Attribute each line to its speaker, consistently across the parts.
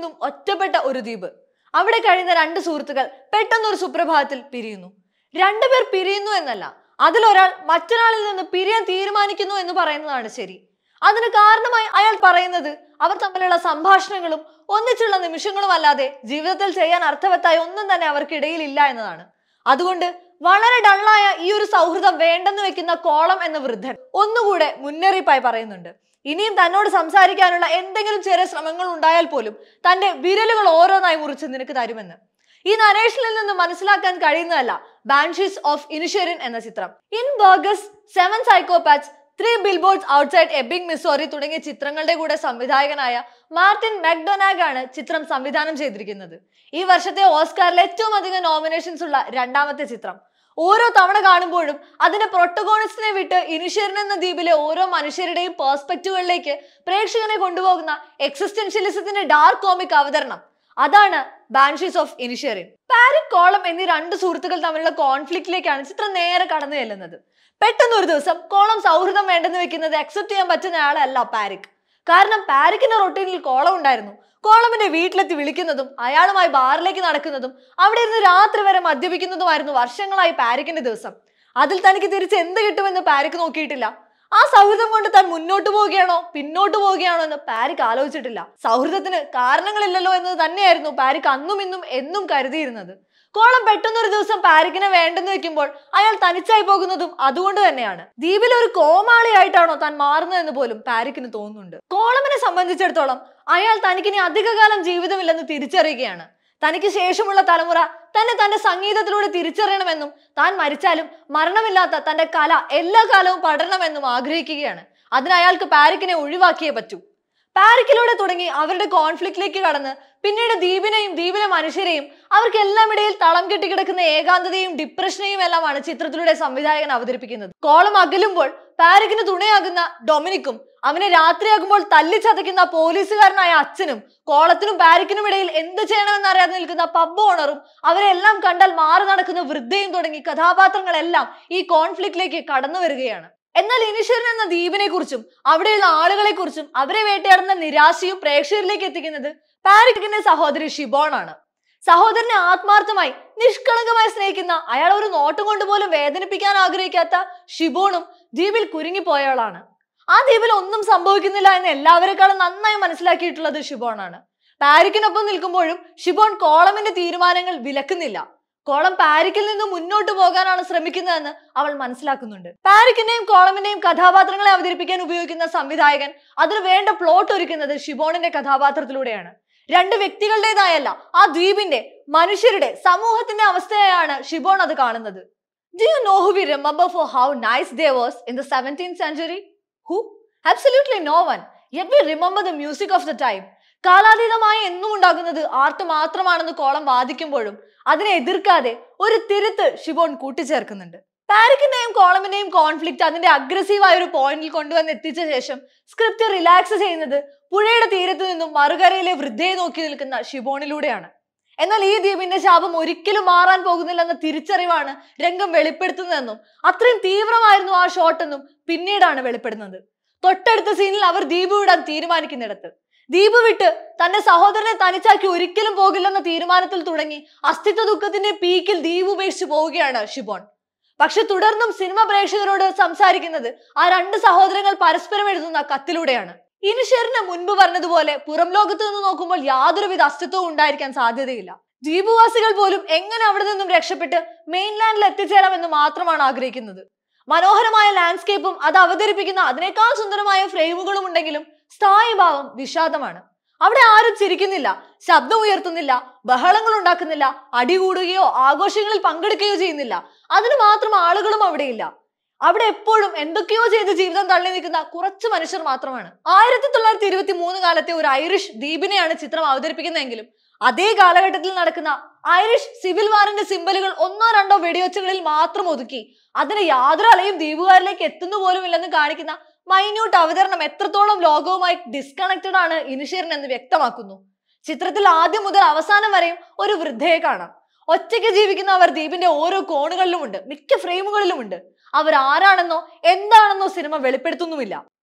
Speaker 1: നിന്നും ഒറ്റപ്പെട്ട ഒരു ദ്വീപ് അവിടെ കഴിയുന്ന രണ്ട് സുഹൃത്തുക്കൾ പെട്ടെന്നൊരു സുപ്രഭാതത്തിൽ പിരിയുന്നു രണ്ടുപേർ പിരിയുന്നു എന്നല്ല അതിലൊരാൾ മറ്റൊരാളിൽ നിന്ന് പിരിയാൻ തീരുമാനിക്കുന്നു എന്ന് പറയുന്നതാണ് ശരി അതിന് കാരണമായി അയാൾ പറയുന്നത് അവർ തമ്മിലുള്ള സംഭാഷണങ്ങളും ഒന്നിച്ചുള്ള നിമിഷങ്ങളും അല്ലാതെ ജീവിതത്തിൽ ചെയ്യാൻ അർത്ഥവത്തായ ഒന്നും തന്നെ അവർക്കിടയിൽ ഇല്ല എന്നതാണ് അതുകൊണ്ട് വളരെ ഡള്ളായ ഈ ഒരു സൗഹൃദം വേണ്ടെന്ന് വെക്കുന്ന കോളം എന്ന വൃദ്ധൻ ഒന്നുകൂടെ മുന്നറിയിപ്പായി പറയുന്നുണ്ട് ഇനിയും തന്നോട് സംസാരിക്കാനുള്ള എന്തെങ്കിലും ചെറിയ ശ്രമങ്ങൾ ഉണ്ടായാൽ പോലും തന്റെ വിരലുകൾ ഓരോന്നായി മുറിച്ച് നിനക്ക് തരുമെന്ന് ഈ നരേഷനിൽ നിന്ന് മനസ്സിലാക്കാൻ കഴിയുന്നതല്ല ബാൻഷീസ് ഓഫ് ഇനിഷ്യറിൻ എന്ന ചിത്രം in Bruges seven psychopaths three billboards outside Ebbing Missouri തുടങ്ങിയ ചിത്രങ്ങളുടെ കൂടെ സംവിധായകനായ മാർട്ടിൻ മെക്ഡൊനാഗ് ആണ് ചിത്രം സംവിധാനം ചെയ്തിരിക്കുന്നത് ഈ വർഷത്തെ ഓസ്കാറിൽ ഏറ്റവും അധികം നോമിനേഷൻസ് ഉള്ള രണ്ടാമത്തെ ചിത്രം ഓരോ തവണ കാണുമ്പോഴും അതിന്റെ പ്രൊട്ടഗോണിസ്റ്റിനെ വിട്ട് ഇനിഷ്യറിൻ എന്ന ദ്വീപിലെ ഓരോ മനുഷ്യരുടെയും പേഴ്സ്പെക്റ്റീവുകളിലേക്ക് പ്രേക്ഷകനെ കൊണ്ടുപോകുന്ന എക്സിസ്റ്റൻഷ്യലിസത്തിന്റെ ഡാർക്ക് കോമിക് അവതരണം അതാണ് Banshees of Inisherin Padraic Colm എന്നീ രണ്ട് സുഹൃത്തുക്കൾ തമ്മിലുള്ള കോൺഫ്ലിക്റ്റിലേക്കാണ് ചിത്രം നേരെ കടന്നു ചെല്ലുന്നത് പെട്ടെന്ന് ഒരു ദിവസം കോളം സൗഹൃദം വേണ്ടെന്ന് വെക്കുന്നത് അക്സെപ്റ്റ് ചെയ്യാൻ പറ്റുന്ന ആളല്ല പാരിക് കാരണം പാരിക്കിന്റെ റൊട്ടീനിൽ കോളം ഉണ്ടായിരുന്നു കോളമിന്റെ വീട്ടിലെത്തി വിളിക്കുന്നതും അയാളുമായി ബാറിലേക്ക് നടക്കുന്നതും അവിടെ ഇരുന്ന് രാത്രി വരെ മദ്യപിക്കുന്നതുമായിരുന്നു വർഷങ്ങളായി പാരിക്കിന്റെ ദിവസം അതിൽ തനിക്ക് തിരിച്ച് എന്ത് കിട്ടുമെന്ന് പാരിക്ക് നോക്കിയിട്ടില്ല ആ സൗഹൃദം കൊണ്ട് താൻ മുന്നോട്ട് പോവുകയാണോ പിന്നോട്ട് പോവുകയാണോ എന്ന് പാരിക്ക് ആലോചിച്ചിട്ടില്ല സൗഹൃദത്തിന് കാരണങ്ങളില്ലല്ലോ എന്നത് തന്നെയായിരുന്നു പാരിക്ക് അന്നും ഇന്നും എന്നും കരുതിയിരുന്നത് കോളം പെട്ടെന്നൊരു ദിവസം പാരിക്കിനെ വേണ്ടെന്ന് വെക്കുമ്പോൾ അയാൾ തനിച്ചായി പോകുന്നതും അതുകൊണ്ട് തന്നെയാണ് ദ്വീപിൽ ഒരു കോമാളിയായിട്ടാണോ താൻ മാറുന്നതെന്ന് പോലും പാരിക്കിന് തോന്നുന്നുണ്ട് കോളമിനെ സംബന്ധിച്ചിടത്തോളം അയാൾ തനിക്കിനി അധികകാലം ജീവിതമില്ലെന്ന് തിരിച്ചറിയുകയാണ് തനിക്ക് ശേഷമുള്ള തലമുറ തന്നെ തന്റെ സംഗീതത്തിലൂടെ തിരിച്ചറിയണമെന്നും താൻ മരിച്ചാലും മരണമില്ലാത്ത തന്റെ കല എല്ലാ കാലവും പടരണമെന്നും ആഗ്രഹിക്കുകയാണ് അതിന് അയാൾക്ക് പാരിക്കിനെ ഒഴിവാക്കിയേ പറ്റൂ പാരിക്കിലൂടെ തുടങ്ങി അവരുടെ കോൺഫ്ലിക്റ്റിലേക്ക് കടന്ന് പിന്നീട് ദ്വീപിനെയും ദ്വീപിലെ മനുഷ്യരെയും അവർക്കെല്ലാം ഇടയിൽ തളം കെട്ടിക്കിടക്കുന്ന ഏകാന്തതയും ഡിപ്രഷനെയും എല്ലാമാണ് ചിത്രത്തിലൂടെ സംവിധായകൻ അവതരിപ്പിക്കുന്നത് കോളം അകലുമ്പോൾ പാരിക്കിന് തുണയാകുന്ന ഡൊമിനിക്കും അവനെ രാത്രിയാകുമ്പോൾ തല്ലിച്ചതയ്ക്കുന്ന പോലീസുകാരനായ അച്ഛനും കോളത്തിനും പാരിക്കിനും ഇടയിൽ എന്ത് ചെയ്യണമെന്നറിയാതെ നിൽക്കുന്ന പബ് ഓണറും അവരെല്ലാം കണ്ടാൽ മാറി നടക്കുന്ന വൃദ്ധയും തുടങ്ങി കഥാപാത്രങ്ങളെല്ലാം ഈ കോൺഫ്ലിക്റ്റിലേക്ക് കടന്നു വരികയാണ് എന്നാൽ ഇനിഷ്യൻ എന്ന ദ്വീപിനെ കുറിച്ചും അവിടെയുള്ള ആളുകളെ കുറിച്ചും അവരെ വേട്ടയാടുന്ന നിരാശയും പ്രേക്ഷകരിലേക്ക് എത്തിക്കുന്നത് പാരിക്കിന്റെ സഹോദരി ഷിബോൺ ആണ് സഹോദരനെ ആത്മാർത്ഥമായി നിഷ്കളങ്കമായി സ്നേഹിക്കുന്ന അയാൾ ഒരു നോട്ടം കൊണ്ട് പോലും വേദനിപ്പിക്കാൻ ആഗ്രഹിക്കാത്ത ഷിബോണും ദ്വീപിൽ കുരുങ്ങിപ്പോയവളാണ് ആ ദ്വീപിൽ ഒന്നും സംഭവിക്കുന്നില്ല എന്ന് എല്ലാവരെക്കാളും നന്നായി മനസ്സിലാക്കിയിട്ടുള്ളത് ഷിബോൺ ആണ് പാരിക്കിനൊപ്പം നിൽക്കുമ്പോഴും ഷിബോൺ കോളമിന്റെ തീരുമാനങ്ങൾ വിലക്കുന്നില്ല കോളം പാരിക്കിൽ നിന്ന് മുന്നോട്ട് പോകാനാണ് ശ്രമിക്കുന്നതെന്ന് അവൾ മനസ്സിലാക്കുന്നുണ്ട് പാരിക്കിന്റെയും കോളമിന്റെയും കഥാപാത്രങ്ങളെ അവതരിപ്പിക്കാൻ ഉപയോഗിക്കുന്ന സംവിധായകൻ അതിന് വേണ്ട പ്ലോട്ട് ഒരുക്കുന്നത് ഷിബോണിന്റെ കഥാപാത്രത്തിലൂടെയാണ് രണ്ട് വ്യക്തികളുടേതായല്ല ആ ദ്വീപിന്റെ മനുഷ്യരുടെ സമൂഹത്തിന്റെ അവസ്ഥയായാണ് ഷിബോൺ അത് കാണുന്നത് do you know who we remember for how nice they was in the seventeen century who absolutely no one yet we remember the music of the time കാലാതീതമായി എന്നും ഉണ്ടാകുന്നത് ആർട്ട് മാത്രമാണെന്ന് കോളം വാദിക്കുമ്പോഴും അതിനെ എതിർക്കാതെ ഒരു തിരുത്ത് ഷിബോൺ കൂട്ടിച്ചേർക്കുന്നുണ്ട് പാരിക്കിന്റെയും കോളമിന്റെയും കോൺഫ്ലിക്റ്റ് അതിന്റെ അഗ്രസീവായ ഒരു പോയിന്റിൽ കൊണ്ടുവന്ന് എത്തിച്ച ശേഷം സ്ക്രിപ്റ്റ് റിലാക്സ് ചെയ്യുന്നത് പുഴയുടെ തീരത്ത് നിന്നും മറുകരയിലെ വൃദ്ധയെ നോക്കി നിൽക്കുന്ന ഷിബോണിലൂടെയാണ് എന്നാൽ ഈ ദ്വീപിന്റെ ശാപം ഒരിക്കലും മാറാൻ പോകുന്നില്ലെന്ന തിരിച്ചറിവാണ് രംഗം വെളിപ്പെടുത്തുന്നതെന്നും അത്രയും തീവ്രമായിരുന്നു ആ ഷോട്ട് എന്നും പിന്നീടാണ് വെളിപ്പെടുന്നത് തൊട്ടടുത്ത സീനിൽ അവർ ദ്വീപ് വിടാൻ തീരുമാനിക്കുന്നിടത്ത് ദ്വീപ് വിട്ട് തന്റെ സഹോദരനെ തനിച്ചാക്കി ഒരിക്കലും പോകില്ലെന്ന തീരുമാനത്തിൽ തുടങ്ങി അസ്തിത്വ ദുഃഖത്തിന്റെ പീക്കിൽ ദ്വീപ് ഉപേക്ഷിച്ച് പോവുകയാണ് ഷിബോൺ പക്ഷെ തുടർന്നും സിനിമ പ്രേക്ഷകരോട് സംസാരിക്കുന്നത് ആ രണ്ട് സഹോദരങ്ങൾ പരസ്പരം എഴുതുന്ന കത്തിലൂടെയാണ് ഇനിഷറിന് മുൻപ് പറഞ്ഞതുപോലെ പുറം ലോകത്ത് നിന്ന് നോക്കുമ്പോൾ യാതൊരുവിധ അസ്തിത്വവും ഉണ്ടായിരിക്കാൻ സാധ്യതയില്ല ദ്വീപവാസികൾ പോലും എങ്ങനെ അവിടെ നിന്നും രക്ഷപ്പെട്ട് മെയിൻലാൻഡിൽ എത്തിച്ചേരാമെന്ന് മാത്രമാണ് ആഗ്രഹിക്കുന്നത് മനോഹരമായ ലാൻഡ്സ്കേപ്പും അത് അവതരിപ്പിക്കുന്ന അതിനേക്കാൾ സുന്ദരമായ ഫ്രെയിമുകളും ഉണ്ടെങ്കിലും സ്ഥായി ഭാവം വിഷാദമാണ് അവിടെ ആരും ചിരിക്കുന്നില്ല ശബ്ദം ഉയർത്തുന്നില്ല ബഹളങ്ങൾ ഉണ്ടാക്കുന്നില്ല അടികൂടുകയോ ആഘോഷങ്ങളിൽ പങ്കെടുക്കുകയോ ചെയ്യുന്നില്ല അതിന് മാത്രം ആളുകളും അവിടെയില്ല അവിടെ എപ്പോഴും എന്തൊക്കെയോ ചെയ്ത് ജീവിതം തള്ളി നിൽക്കുന്ന കുറച്ച് മനുഷ്യർ മാത്രമാണ് ആയിരത്തി തൊള്ളായിരത്തി ഇരുപത്തി മൂന്ന് കാലത്തെ ഒരു ഐറിഷ് ദ്വീപിനെയാണ് ചിത്രം അവതരിപ്പിക്കുന്നതെങ്കിലും അതേ കാലഘട്ടത്തിൽ നടക്കുന്ന ഐറിഷ് സിവിൽ വാറിന്റെ സിമ്പലുകൾ ഒന്നോ രണ്ടോ വെടിവെച്ചുകളിൽ മാത്രം ഒതുക്കി അതിന് യാതൊരു അലയും ദ്വീപുകാരിലേക്ക് എത്തുന്നു പോലും ഇല്ലെന്ന് കാണിക്കുന്ന മൈന്യൂട്ട് അവതരണം എത്രത്തോളം ലോകവുമായി ഡിസ്കണക്റ്റഡ് ആണ് ഇനിഷ്യറിൻ എന്ന് വ്യക്തമാക്കുന്നു ചിത്രത്തിൽ ആദ്യം മുതൽ അവസാനം വരെയും ഒരു വൃദ്ധയെ കാണാം ഒറ്റയ്ക്ക് ജീവിക്കുന്ന അവർ ദ്വീപിന്റെ ഓരോ കോണുകളിലുമുണ്ട് മിക്ക ഫ്രെയിമുകളിലുമുണ്ട് അവർ ആരാണെന്നോ എന്താണെന്നോ സിനിമ വെളിപ്പെടുത്തുന്നുമില്ല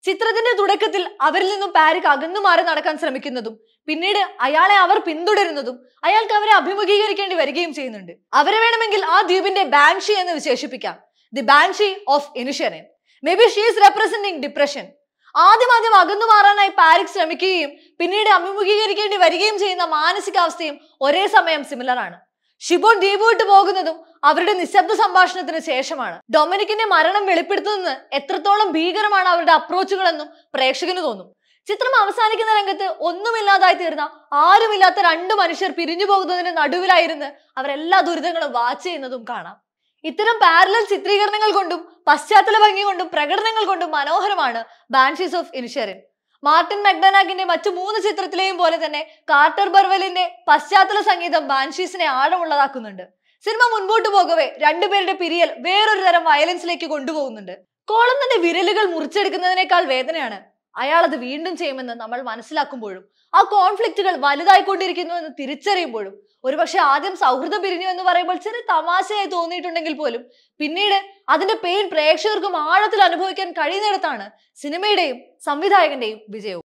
Speaker 1: ചിത്രത്തിന്റെ തുടക്കത്തിൽ അവരിൽ നിന്നും പാരിക് അകന്നു മാറി നടക്കാൻ ശ്രമിക്കുന്നതും പിന്നീട് അയാളെ അവർ പിന്തുടരുന്നതും അയാൾക്ക് അവരെ അഭിമുഖീകരിക്കേണ്ടി വരികയും ചെയ്യുന്നുണ്ട് അവരെ വേണമെങ്കിൽ ആ ദ്വീപിന്റെ ബാൻഷി എന്ന് വിശേഷിപ്പിക്കാം the banshee of Inisherin maybe she's representing depression ആദ്യം ആദ്യം അകന്നു മാറാനായി പാരിക് ശ്രമിക്കുകയും പിന്നീട് അഭിമുഖീകരിക്കേണ്ടി വരികയും ചെയ്യുന്ന മാനസികാവസ്ഥയും ഒരേ സമയം സിമിലർ ആണ് ഷിബോൺ ദ്വീപ് വിട്ടു പോകുന്നതും അവരുടെ നിശബ്ദ സംഭാഷണത്തിന് ശേഷമാണ് ഡൊമിനിക്കിന്റെ മരണം വെളിപ്പെടുത്തുന്നത് എത്രത്തോളം ഭീകരമാണ് അവരുടെ അപ്രോച്ചുകളെന്നും പ്രേക്ഷകന് തോന്നും ചിത്രം അവസാനിക്കുന്ന രംഗത്ത് ഒന്നുമില്ലാതായി തീർന്ന ആരുമില്ലാത്ത രണ്ട് മനുഷ്യർ പിരിഞ്ഞു പോകുന്നതിന് നടുവിലായിരുന്ന് അവരെല്ലാ ദുരിതങ്ങളും വാച്ച് ചെയ്യുന്നതും കാണാം ഇത്തരം പാരലൽ ചിത്രീകരണങ്ങൾ കൊണ്ടും പശ്ചാത്തല ഭംഗി കൊണ്ടും പ്രകടനങ്ങൾ കൊണ്ടും മനോഹരമാണ് ബാൻഷീസ് ഓഫ് ഇനിഷ്യറിൻ മാർട്ടിൻ മെക്ഡനാഗിന്റെ മറ്റു മൂന്ന് ചിത്രത്തിലെയും പോലെ തന്നെ കാർട്ടർ ബർവലിന്റെ പശ്ചാത്തല സംഗീതം ബാൻഷീസിനെ ആഴമുള്ളതാക്കുന്നുണ്ട് സിനിമ മുൻപോട്ട് പോകവേ രണ്ടുപേരുടെ പിരിയൽ വേറൊരു തരം വയലൻസിലേക്ക് കൊണ്ടുപോകുന്നുണ്ട് കോളത്തിന്റെ വിരലുകൾ മുറിച്ചെടുക്കുന്നതിനേക്കാൾ വേദനയാണ് അയാൾ അത് വീണ്ടും ചെയ്യുമെന്ന് നമ്മൾ മനസ്സിലാക്കുമ്പോഴും ആ കോൺഫ്ലിക്റ്റുകൾ വലുതായിക്കൊണ്ടിരിക്കുന്നു എന്ന് തിരിച്ചറിയുമ്പോഴും ഒരുപക്ഷെ ആദ്യം സൗഹൃദം പിരിഞ്ഞു എന്ന് പറയുമ്പോൾ ചെറിയ തമാശയായി തോന്നിയിട്ടുണ്ടെങ്കിൽ പോലും പിന്നീട് അതിന്റെ പെയിൻ പ്രേക്ഷകർക്കും ആഴത്തിൽ അനുഭവിക്കാൻ കഴിയുന്നിടത്താണ് സിനിമയുടെയും സംവിധായകന്റെയും വിജയവും